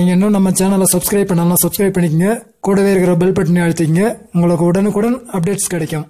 நீங்கள் இன்னும் நம்ம சேனலை சப்ஸ்கிரைப் பண்ணலாம் சப்ஸ்கிரைப் பண்ணிக்கங்க கூடவே இருக்கிற பெல் பட்டனை அழுத்திங்க உங்களுக்கு உடனுக்குடன் அப்டேட்ஸ் கிடைக்கும்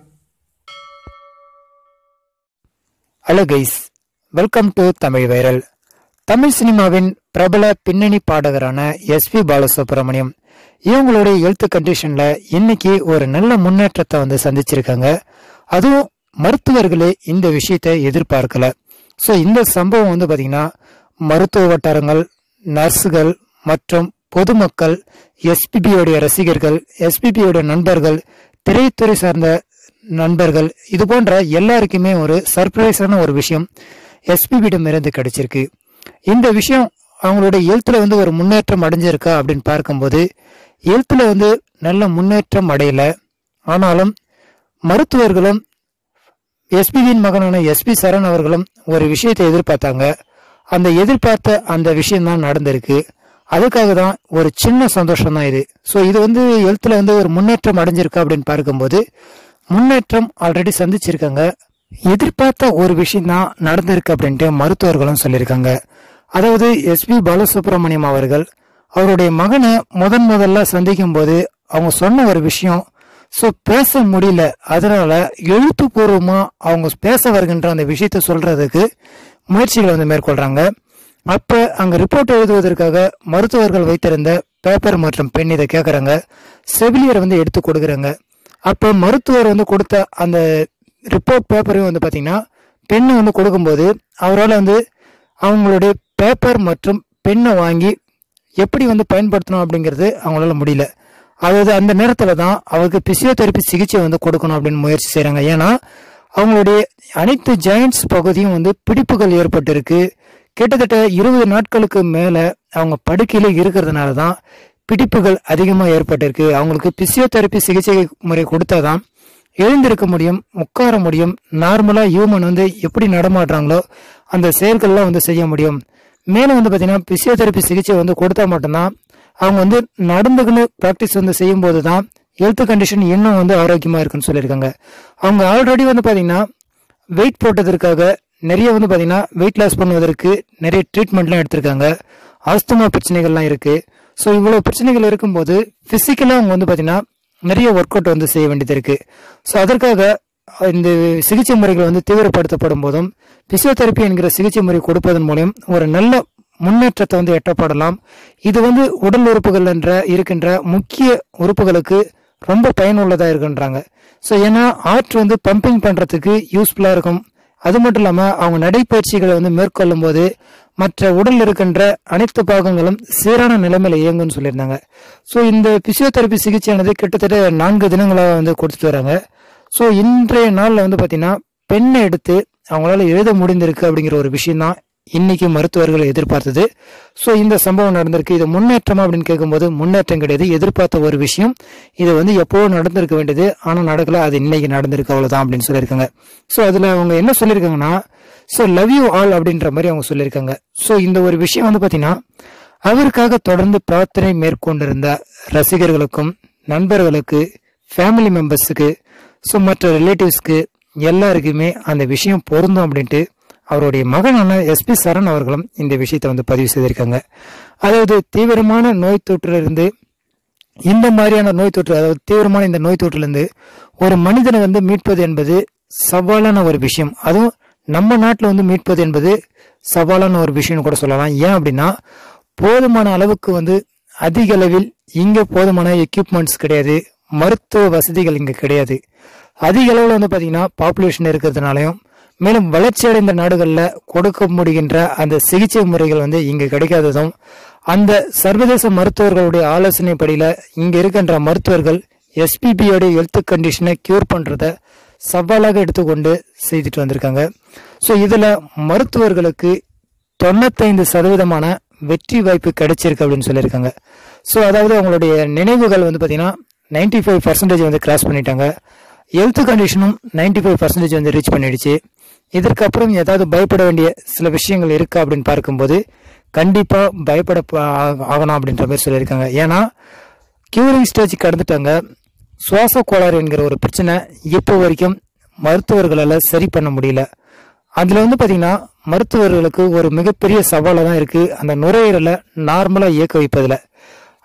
hello guys welcome to Tamil viral Tamil சினிமாவின் பிரபல பின்னணி பாடகரான எஸ்பி பாலசுப்ரமணியம் இவங்களுடைய ஹெல்த் கண்டிஷன்ல இன்னைக்கு ஒரு நல்ல முன்னேற்றத்தை வந்து சந்திச்சிருக்காங்க அதுவும் மருத்துவர்களே இந்த விஷயத்தை எதிர்பார்க்கல ஸோ இந்த சம்பவம் வந்து பாத்தீங்கன்னா மருத்துவ வட்டாரங்கள் நர்ஸுகள் மற்றும் பொதுமக்கள் எஸ்பிபியோடைய ரசிகர்கள் எஸ்பிபியோட நண்பர்கள் திரைத்துறை சார்ந்த நண்பர்கள் இது போன்ற எல்லாருக்குமே ஒரு சர்ப்ரைஸான ஒரு விஷயம் எஸ்பிபியிடம் இருந்து கிடைச்சிருக்கு இந்த விஷயம் அவங்களுடைய ஹெல்த்தில் வந்து ஒரு முன்னேற்றம் அடைஞ்சிருக்கா அப்படின்னு பார்க்கும்போது ஹெல்த்தில் வந்து நல்ல முன்னேற்றம் அடையல ஆனாலும் மருத்துவர்களும் எஸ்பிபியின் மகனான எஸ்பி சரண் அவர்களும் ஒரு விஷயத்தை எதிர்பார்த்தாங்க அந்த எதிர்பார்த்த அந்த விஷயம் தான் நடந்திருக்கு அதுக்காக தான் ஒரு சின்ன சந்தோஷம் தான் இது ஸோ இது வந்து ஹெல்த்தில் வந்து ஒரு முன்னேற்றம் அடைஞ்சிருக்கா அப்படின்னு பார்க்கும்போது முன்னேற்றம் ஆல்ரெடி சந்திச்சிருக்காங்க எதிர்பார்த்த ஒரு விஷயம் தான் நடந்திருக்கு அப்படின்ட்டு மருத்துவர்களும் சொல்லியிருக்காங்க அதாவது எஸ்பி பாலசுப்ரமணியம் அவர்கள் அவருடைய மகனை முதன் முதல்ல சந்திக்கும் போது அவங்க சொன்ன ஒரு விஷயம் ஸோ பேச முடியல அதனால எழுத்துப்பூர்வமா அவங்க பேச வருகின்ற அந்த விஷயத்த சொல்றதுக்கு முயற்சிகளை வந்து மேற்கொள்றாங்க அப்ப அங்க ரிப்போர்ட் எழுதுவதற்காக மருத்துவர்கள் வைத்திருந்த பேப்பர் மற்றும் பெண் இதை கேட்கறாங்க செவிலியர் வந்து எடுத்து கொடுக்குறாங்க அப்ப மருத்துவர் வந்து கொடுத்த அந்த ரிப்போர்ட் பேப்பரையும் வந்து பாத்தீங்கன்னா பெண்ணை வந்து கொடுக்கும்போது அவரால் வந்து அவங்களுடைய பேப்பர் மற்றும் பெண்ணை வாங்கி எப்படி வந்து பயன்படுத்தணும் அப்படிங்கிறது அவங்களால முடியல அதாவது அந்த நேரத்தில் தான் அவருக்கு பிசியோதெரப்பி சிகிச்சை வந்து கொடுக்கணும் அப்படின்னு முயற்சி செய்கிறாங்க ஏன்னா அவங்களுடைய அனைத்து ஜாயின்ட்ஸ் பகுதியும் வந்து பிடிப்புகள் ஏற்பட்டிருக்கு கிட்டத்தட்ட இருபது நாட்களுக்கு மேலே அவங்க படுக்கையில இருக்கிறதுனால தான் பிடிப்புகள் அதிகமாக ஏற்பட்டிருக்கு அவங்களுக்கு பிசியோதெரப்பி சிகிச்சை முறை கொடுத்தாதான் எழுந்திருக்க முடியும் உட்கார முடியும் நார்மலாக ஹியூமன் வந்து எப்படி நடமாடுறாங்களோ அந்த செயல்கள்லாம் வந்து செய்ய முடியும் மேலும் வந்து பார்த்தீங்கன்னா பிசியோதெரப்பி சிகிச்சை வந்து கொடுத்தா மட்டும்தான் அவங்க வந்து நடந்துக்குன்னு ப்ராக்டிஸ் வந்து செய்யும்போது தான் ஹெல்த் கண்டிஷன் இன்னும் வந்து ஆரோக்கியமாக இருக்குன்னு சொல்லியிருக்காங்க அவங்க ஆல்ரெடி வந்து பார்த்தீங்கன்னா வெயிட் போட்டதற்காக நிறைய வந்து பார்த்தீங்கன்னா வெயிட் லாஸ் பண்ணுவதற்கு நிறைய ட்ரீட்மெண்ட்லாம் எடுத்திருக்காங்க ஆஸ்துமா பிரச்சனைகள்லாம் இருக்குது ஸோ இவ்வளோ பிரச்சனைகள் இருக்கும்போது ஃபிசிக்கலாக அவங்க வந்து பார்த்தீங்கன்னா நிறைய ஒர்க் அவுட் வந்து செய்ய வேண்டியது இருக்குது ஸோ அதற்காக இந்த சிகிச்சை முறைகள் வந்து தீவிரப்படுத்தப்படும் போதும் பிசியோதெரப்பி என்கிற சிகிச்சை முறை கொடுப்பதன் மூலம் ஒரு நல்ல முன்னேற்றத்தை வந்து எட்டப்படலாம் இது வந்து உடல் உறுப்புகள் என்ற இருக்கின்ற முக்கிய உறுப்புகளுக்கு ரொம்ப பயனுள்ளதாக இருக்குன்றாங்க ஸோ ஏன்னா ஆர்ட் வந்து பம்பிங் பண்ணுறதுக்கு யூஸ்ஃபுல்லாக இருக்கும் அது மட்டும் இல்லாமல் அவங்க நடைப்பயிற்சிகளை வந்து மேற்கொள்ளும் போது மற்ற உடல் இருக்கின்ற அனைத்து பாகங்களும் சீரான நிலைமையில இயங்கும்னு சொல்லியிருந்தாங்க ஸோ இந்த பிசியோதெரப்பி சிகிச்சையானது கிட்டத்தட்ட நான்கு தினங்களாக வந்து கொடுத்துட்டு வராங்க ஸோ இன்றைய நாளில் வந்து பார்த்தீங்கன்னா பெண்ணை எடுத்து அவங்களால எழுத முடிந்திருக்கு அப்படிங்கிற ஒரு விஷயம் தான் இன்னைக்கு மருத்துவர்கள் எதிர்பார்த்தது ஸோ இந்த சம்பவம் நடந்திருக்கு இது முன்னேற்றமா அப்படின்னு கேட்கும்போது முன்னேற்றம் கிடையாது எதிர்பார்த்த ஒரு விஷயம் இது வந்து எப்போ நடந்திருக்க வேண்டியது ஆனால் நடக்கல அது இன்னைக்கு நடந்திருக்கு அவ்வளோதான் அப்படின்னு சொல்லியிருக்காங்க ஸோ அதில் அவங்க என்ன சொல்லியிருக்காங்கன்னா ஸோ லவ் யூ ஆல் அப்படின்ற மாதிரி அவங்க சொல்லியிருக்காங்க ஸோ இந்த ஒரு விஷயம் வந்து பார்த்தீங்கன்னா அவருக்காக தொடர்ந்து பிரார்த்தனை மேற்கொண்டிருந்த ரசிகர்களுக்கும் நண்பர்களுக்கு ஃபேமிலி மெம்பர்ஸுக்கு ஸோ மற்ற ரிலேட்டிவ்ஸ்க்கு எல்லாருக்குமே அந்த விஷயம் பொருந்தும் அப்படின்ட்டு அவருடைய மகனான எஸ்பி சரண் அவர்களும் இந்த விஷயத்தை வந்து பதிவு செய்திருக்காங்க அதாவது தீவிரமான நோய் தொற்றிலிருந்து இந்த மாதிரியான நோய் தொற்று அதாவது தீவிரமான இந்த நோய் தொற்றிலிருந்து ஒரு மனிதனை வந்து மீட்பது என்பது சவாலான ஒரு விஷயம் அதுவும் நம்ம நாட்டில் வந்து மீட்பது என்பது சவாலான ஒரு விஷயம் கூட சொல்லலாம் ஏன் அப்படின்னா போதுமான அளவுக்கு வந்து அதிக அளவில் இங்கே போதுமான எக்யூப்மெண்ட்ஸ் கிடையாது மருத்துவ வசதிகள் இங்கே கிடையாது அதிக அளவில் வந்து பார்த்தீங்கன்னா பாப்புலேஷன் இருக்கிறதுனாலையும் மேலும் வளர்ச்சி அடைந்த நாடுகளில் கொடுக்க முடிகின்ற அந்த சிகிச்சை முறைகள் வந்து இங்கு கிடைக்காததும் அந்த சர்வதேச மருத்துவர்களுடைய ஆலோசனைப்படியில இங்க இருக்கின்ற மருத்துவர்கள் எஸ்பிபியோட ஹெல்த் கண்டிஷனை கியூர் பண்றத சவாலாக எடுத்துக்கொண்டு செய்துட்டு வந்திருக்காங்க ஸோ இதுல மருத்துவர்களுக்கு தொண்ணூத்தைந்து சதவீதமான வெற்றி வாய்ப்பு கிடைச்சிருக்கு அப்படின்னு சொல்லியிருக்காங்க ஸோ அதாவது அவங்களுடைய நினைவுகள் வந்து பார்த்தீங்கன்னா நைன்டி ஃபைவ் பர்சன்டேஜ் வந்து கிராஸ் பண்ணிட்டாங்க ஹெல்த் கண்டிஷனும் நைன்டி ஃபைவ் பர்சன்டேஜ் வந்து ரீச் பண்ணிடுச்சு இதற்கப்புறம் ஏதாவது பயப்பட வேண்டிய சில விஷயங்கள் இருக்கா அப்படின்னு பார்க்கும்போது கண்டிப்பா பயப்பட ப- ஆ- ஆகணும் அப்படின்ற மாதிரி சொல்லியிருக்காங்க ஏன்னா கியூரிங் ஸ்டேஜ் கடந்துட்டாங்க சுவாச கோளாறு என்கிற ஒரு பிரச்சனை இப்போ வரைக்கும் மருத்துவர்களால் சரி பண்ண முடியல அதில் வந்து பார்த்தீங்கன்னா மருத்துவர்களுக்கு ஒரு மிகப்பெரிய சவாலாக தான் இருக்குது அந்த நுரையீரலை நார்மலாக இயக்க வைப்பதில்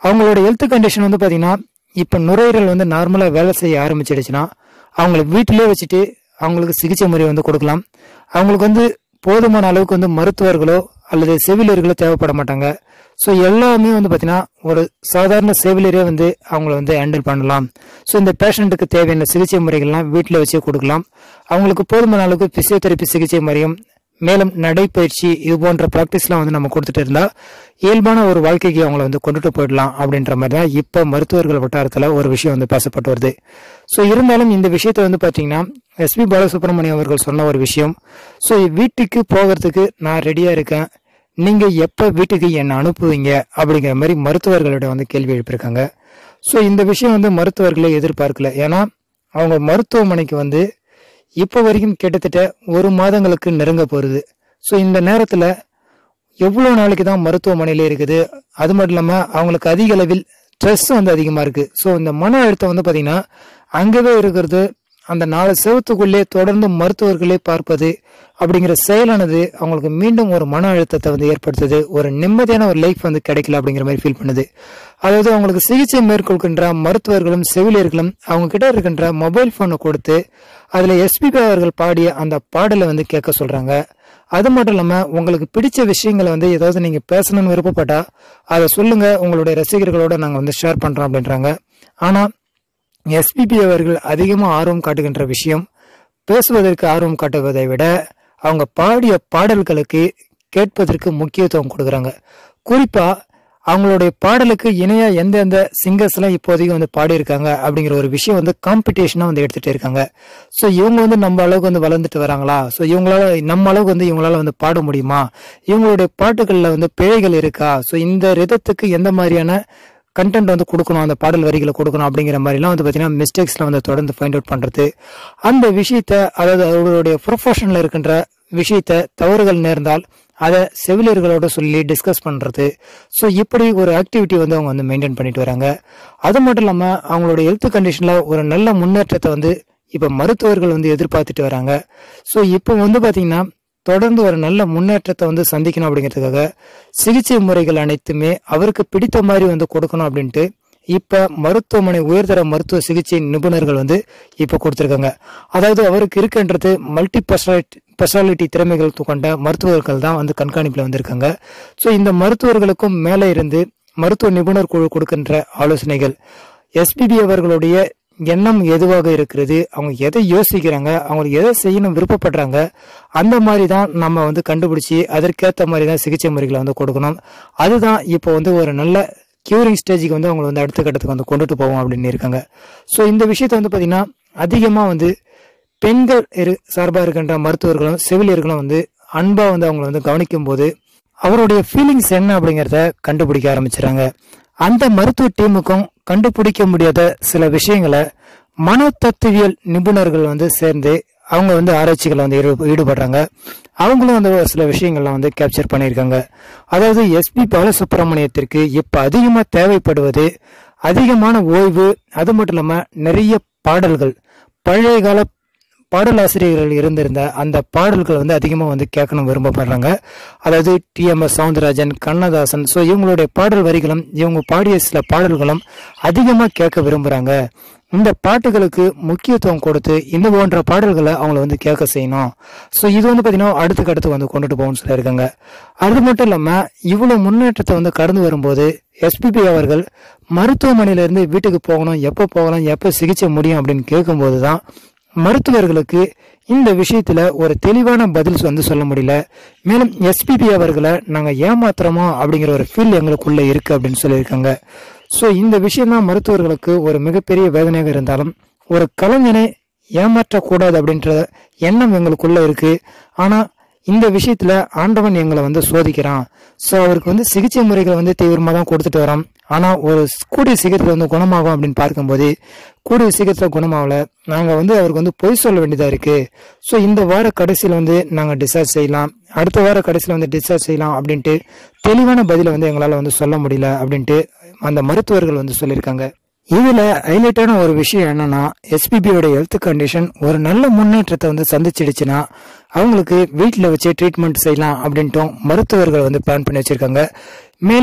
அவங்களோட ஹெல்த் கண்டிஷன் வந்து பார்த்தீங்கன்னா இப்போ நுரையீரல் வந்து நார்மலாக வேலை செய்ய ஆரம்பிச்சிடுச்சுன்னா அவங்கள வீட்டிலே வச்சுட்டு அவங்களுக்கு சிகிச்சை முறை வந்து கொடுக்கலாம் அவங்களுக்கு வந்து போதுமான அளவுக்கு வந்து மருத்துவர்களோ அல்லது செவிலியர்களோ தேவைப்பட மாட்டாங்க ஸோ எல்லாமே வந்து பார்த்தீங்கன்னா ஒரு சாதாரண செவிலியரே வந்து அவங்கள வந்து ஹேண்டில் பண்ணலாம் ஸோ இந்த பேஷண்ட்டுக்கு தேவையான சிகிச்சை முறைகள்லாம் வீட்டில் வச்சே கொடுக்கலாம் அவங்களுக்கு போதுமான அளவுக்கு பிசியோதெரப்பி சிகிச்சை முறையும் மேலும் நடைப்பயிற்சி இது போன்ற ப்ராக்டிஸ்லாம் வந்து நம்ம கொடுத்துட்டு இருந்தா இயல்பான ஒரு வாழ்க்கைக்கு அவங்கள வந்து கொண்டுட்டு போயிடலாம் அப்படின்ற மாதிரி தான் இப்போ மருத்துவர்கள் வட்டாரத்தில் ஒரு விஷயம் வந்து பேசப்பட்டு வருது ஸோ இருந்தாலும் இந்த விஷயத்தை வந்து பார்த்தீங்கன்னா எஸ்பி பாலசுப்ரமணியம் அவர்கள் சொன்ன ஒரு விஷயம் ஸோ வீட்டுக்கு போகிறதுக்கு நான் ரெடியாக இருக்கேன் நீங்க எப்ப வீட்டுக்கு என்ன அனுப்புவீங்க அப்படிங்கிற மாதிரி மருத்துவர்களிடம் வந்து கேள்வி எழுப்பியிருக்காங்க ஸோ இந்த விஷயம் வந்து மருத்துவர்களே எதிர்பார்க்கல ஏன்னா அவங்க மருத்துவமனைக்கு வந்து இப்போ வரைக்கும் கிட்டத்தட்ட ஒரு மாதங்களுக்கு நெருங்க போகுது ஸோ இந்த நேரத்தில் எவ்வளோ நாளைக்கு தான் மருத்துவமனையில இருக்குது அது மட்டும் இல்லாமல் அவங்களுக்கு அதிக அளவில் ஸ்ட்ரெஸ் வந்து அதிகமாக இருக்குது ஸோ இந்த மன அழுத்தம் வந்து பார்த்தீங்கன்னா அங்கவே இருக்கிறது அந்த நாலு செவத்துக்குள்ளே தொடர்ந்து மருத்துவர்களே பார்ப்பது அப்படிங்கிற செயலானது அவங்களுக்கு மீண்டும் ஒரு மன அழுத்தத்தை வந்து ஏற்படுத்துது ஒரு நிம்மதியான ஒரு லைஃப் வந்து கிடைக்கல அப்படிங்கிற மாதிரி ஃபீல் பண்ணுது அதாவது அவங்களுக்கு சிகிச்சை மேற்கொள்கின்ற மருத்துவர்களும் செவிலியர்களும் அவங்க கிட்ட இருக்கின்ற மொபைல் போனை கொடுத்து அதுல எஸ்பிபி அவர்கள் பாடிய அந்த பாடலை வந்து கேட்க சொல்றாங்க அது மட்டும் இல்லாம உங்களுக்கு பிடிச்ச விஷயங்களை வந்து ஏதாவது நீங்க பேசணும்னு விருப்பப்பட்டா அதை சொல்லுங்க உங்களுடைய ரசிகர்களோட நாங்க வந்து ஷேர் பண்றோம் அப்படின்றாங்க ஆனா எஸ்பிபி அவர்கள் அதிகமா ஆர்வம் காட்டுகின்ற விஷயம் பேசுவதற்கு ஆர்வம் காட்டுவதை விட அவங்க பாடிய பாடல்களுக்கு கேட்பதற்கு முக்கியத்துவம் கொடுக்குறாங்க குறிப்பா அவங்களுடைய பாடலுக்கு இணையா எந்தெந்த சிங்கர்ஸ் எல்லாம் இப்போதைக்கு வந்து பாடியிருக்காங்க அப்படிங்கிற ஒரு விஷயம் வந்து காம்படிஷனா வந்து எடுத்துட்டு இருக்காங்க ஸோ இவங்க வந்து நம்ம அளவுக்கு வந்து வளர்ந்துட்டு வராங்களா ஸோ இவங்களால நம்ம அளவுக்கு வந்து இவங்களால வந்து பாட முடியுமா இவங்களுடைய பாட்டுகள்ல வந்து பிழைகள் இருக்கா ஸோ இந்த ரிதத்துக்கு எந்த மாதிரியான கண்டென்ட் வந்து கொடுக்கணும் அந்த பாடல் வரிகளை கொடுக்கணும் அப்படிங்கிற மாதிரிலாம் வந்து பார்த்தீங்கன்னா மிஸ்டேக்ஸ்ல வந்து தொடர்ந்து ஃபைண்ட் அவுட் பண்றது அந்த விஷயத்த அதாவது அவர்களுடைய ப்ரொஃபஷனில் இருக்கின்ற விஷயத்த தவறுகள் நேர்ந்தால் அதை செவிலியர்களோட சொல்லி டிஸ்கஸ் பண்றது ஸோ இப்படி ஒரு ஆக்டிவிட்டி வந்து அவங்க வந்து மெயின்டைன் பண்ணிட்டு வராங்க அது மட்டும் இல்லாமல் அவங்களோட ஹெல்த் கண்டிஷன்ல ஒரு நல்ல முன்னேற்றத்தை வந்து இப்போ மருத்துவர்கள் வந்து எதிர்பார்த்துட்டு வராங்க ஸோ இப்போ வந்து பார்த்தீங்கன்னா தொடர்ந்து ஒரு நல்ல முன்னேற்றத்தை வந்து சந்திக்கணும் அப்படிங்கிறதுக்காக சிகிச்சை முறைகள் அனைத்துமே அவருக்கு பிடித்த மாதிரி வந்து கொடுக்கணும் அப்படின்ட்டு இப்ப மருத்துவமனை உயர்தர மருத்துவ சிகிச்சை நிபுணர்கள் வந்து இப்ப கொடுத்திருக்காங்க அதாவது அவருக்கு இருக்கின்றது மல்டி ஸ்பெஷாலிட்டி திறமைகள் கொண்ட மருத்துவர்கள் தான் வந்து கண்காணிப்புல வந்திருக்காங்க ஸோ இந்த மருத்துவர்களுக்கும் மேலே இருந்து மருத்துவ நிபுணர் குழு கொடுக்கின்ற ஆலோசனைகள் எஸ்பிபி அவர்களுடைய எண்ணம் எதுவாக இருக்கிறது அவங்க எதை யோசிக்கிறாங்க அவங்க எதை செய்யணும் விருப்பப்படுறாங்க அந்த மாதிரி தான் நம்ம வந்து கண்டுபிடிச்சி அதற்கேற்ற மாதிரி தான் சிகிச்சை முறைகளை வந்து கொடுக்கணும் அதுதான் இப்போ வந்து ஒரு நல்ல கியூரிங் ஸ்டேஜுக்கு வந்து அவங்களை வந்து அடுத்த கட்டத்துக்கு வந்து கொண்டுட்டு போவோம் அப்படின்னு இருக்காங்க ஸோ இந்த விஷயத்தை வந்து பார்த்தீங்கன்னா அதிகமாக வந்து பெண்கள் இரு சார்பாக இருக்கின்ற மருத்துவர்களும் செவிலியர்களும் வந்து அன்பா வந்து அவங்களை வந்து கவனிக்கும் போது அவருடைய ஃபீலிங்ஸ் என்ன அப்படிங்கிறத கண்டுபிடிக்க ஆரம்பிச்சிடறாங்க அந்த மருத்துவ டீமுக்கும் கண்டுபிடிக்க முடியாத சில விஷயங்களை மனோதத்துவியல் நிபுணர்கள் வந்து சேர்ந்து அவங்க வந்து ஆராய்ச்சிகளை வந்து ஈடு- ஈடுபடுறாங்க அவங்களும் வந்து ஒரு சில விஷயங்கள்லாம் வந்து கேப்சர் பண்ணியிருக்காங்க அதாவது எஸ்பி பாலசுப்ரமணியத்திற்கு இப்ப அதிகமா தேவைப்படுவது அதிகமான ஓய்வு அது மட்டும் இல்லாம நிறைய பாடல்கள் பழைய கால பாடலாசிரியர்கள் இருந்திருந்த அந்த பாடல்கள் வந்து அதிகமாக வந்து கேட்கணும் விரும்பப்படுறாங்க அதாவது டிஎம்எஸ் சவுந்தரராஜன் கண்ணதாசன் ஸோ இவங்களுடைய பாடல் வரிகளும் இவங்க பாடிய சில பாடல்களும் அதிகமாக கேட்க விரும்புகிறாங்க இந்த பாட்டுகளுக்கு முக்கியத்துவம் கொடுத்து இந்த போன்ற பாடல்களை அவங்கள வந்து கேட்க செய்யணும் ஸோ இது வந்து பார்த்தீங்கன்னா அடுத்த கட்டத்துக்கு வந்து கொண்டுட்டு போகணும்னு சொல்லியிருக்காங்க அது மட்டும் இல்லாமல் இவ்வளோ முன்னேற்றத்தை வந்து கடந்து வரும்போது எஸ்பிபி அவர்கள் மருத்துவமனையிலேருந்து வீட்டுக்கு போகணும் எப்போ போகலாம் எப்போ சிகிச்சை முடியும் அப்படின்னு கேட்கும்போது தான் மருத்துவர்களுக்கு இந்த விஷயத்துல ஒரு தெளிவான பதில் வந்து சொல்ல முடியல மேலும் எஸ்பிபி அவர்களை நாங்க ஏமாத்துறோமோ அப்படிங்கிற ஒரு ஃபீல் எங்களுக்குள்ள இருக்கு அப்படின்னு சொல்லியிருக்காங்க ஸோ இந்த விஷயம் தான் மருத்துவர்களுக்கு ஒரு மிகப்பெரிய வேதனையாக இருந்தாலும் ஒரு கலைஞனை ஏமாற்றக்கூடாது அப்படின்ற எண்ணம் எங்களுக்குள்ள இருக்கு ஆனா இந்த விஷயத்துல ஆண்டவன் எங்களை வந்து சோதிக்கிறான் ஸோ அவருக்கு வந்து சிகிச்சை முறைகளை வந்து தீவிரமாக தான் கொடுத்துட்டு வரோம் ஆனா ஒரு கூடிய சீக்கிரத்தில் வந்து குணமாகும் அப்படின்னு பார்க்கும்போது கூடிய சீக்கிரத்தில் குணமாகல நாங்க வந்து அவருக்கு வந்து பொய் சொல்ல வேண்டியதா இருக்கு ஸோ இந்த வார கடைசியில் வந்து நாங்க டிஸ்சார்ஜ் செய்யலாம் அடுத்த வார கடைசியில் வந்து டிஸ்சார்ஜ் செய்யலாம் அப்படின்ட்டு தெளிவான பதிலை வந்து எங்களால் வந்து சொல்ல முடியல அப்படின்ட்டு அந்த மருத்துவர்கள் வந்து சொல்லியிருக்காங்க இதுல ஹைலைட்டான ஒரு விஷயம் என்னன்னா எஸ்பிபியோட ஹெல்த் கண்டிஷன் ஒரு நல்ல முன்னேற்றத்தை வந்து சந்திச்சிடுச்சுன்னா அவங்களுக்கு வீட்டில் வச்சு ட்ரீட்மெண்ட் செய்யலாம் அப்படின்ட்டும் மருத்துவர்கள் வந்து பிளான் பண்ணி வச்சிருக்காங்க மேலும்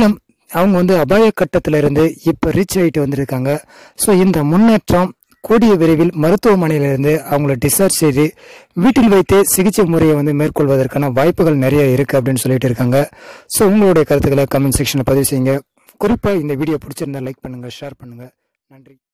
அவங்க வந்து அபாய கட்டத்திலிருந்து இப்போ ரீச் ஆகிட்டு வந்திருக்காங்க ஸோ இந்த முன்னேற்றம் கூடிய விரைவில் மருத்துவமனையிலிருந்து அவங்கள டிஸ்சார்ஜ் செய்து வீட்டில் வைத்தே சிகிச்சை முறையை வந்து மேற்கொள்வதற்கான வாய்ப்புகள் நிறைய இருக்கு அப்படின்னு சொல்லிட்டு இருக்காங்க ஸோ உங்களுடைய கருத்துக்களை கமெண்ட் செக்ஷனில் பதிவு செய்யுங்க குறிப்பாக இந்த வீடியோ பிடிச்சிருந்தா லைக் பண்ணுங்க ஷேர் பண்ணுங்க நன்றி